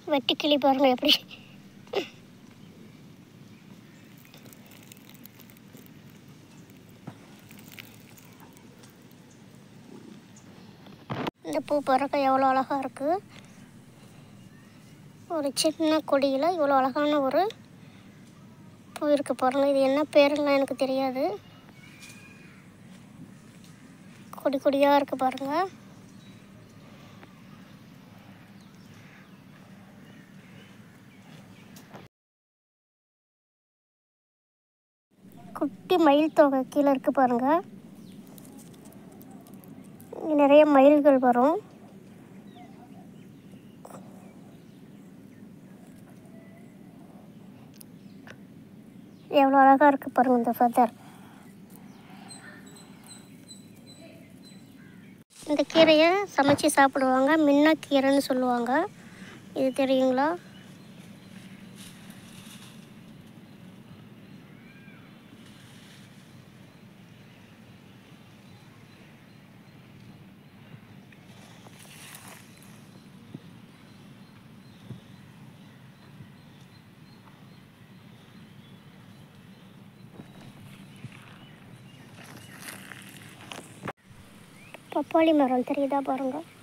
வெட்டுக்கிளி பாருங்க எப்படி இந்த பூ பிறக்க எவ்வளோ அழகாக இருக்குது ஒரு சின்ன கொடியில் இவ்வளோ அழகான ஒரு பூ இருக்குது பாருங்கள் இது என்ன பேருங்களாம் எனக்கு தெரியாது கொடி கொடியாக இருக்குது பாருங்கள் குட்டி மயில் தொகை கீழே இருக்குது பாருங்கள் இங்கே நிறைய மயில்கள் வரும் எவ்வளோ அழகாக இருக்குது பாருங்கள் இந்த ஃபெதர் இந்த கீரையை சமைச்சு சாப்பிடுவாங்க மின்னக்கீரைன்னு சொல்லுவாங்க இது தெரியுங்களா பப்பாளி மரம் தெரியுதா பாருங்கள்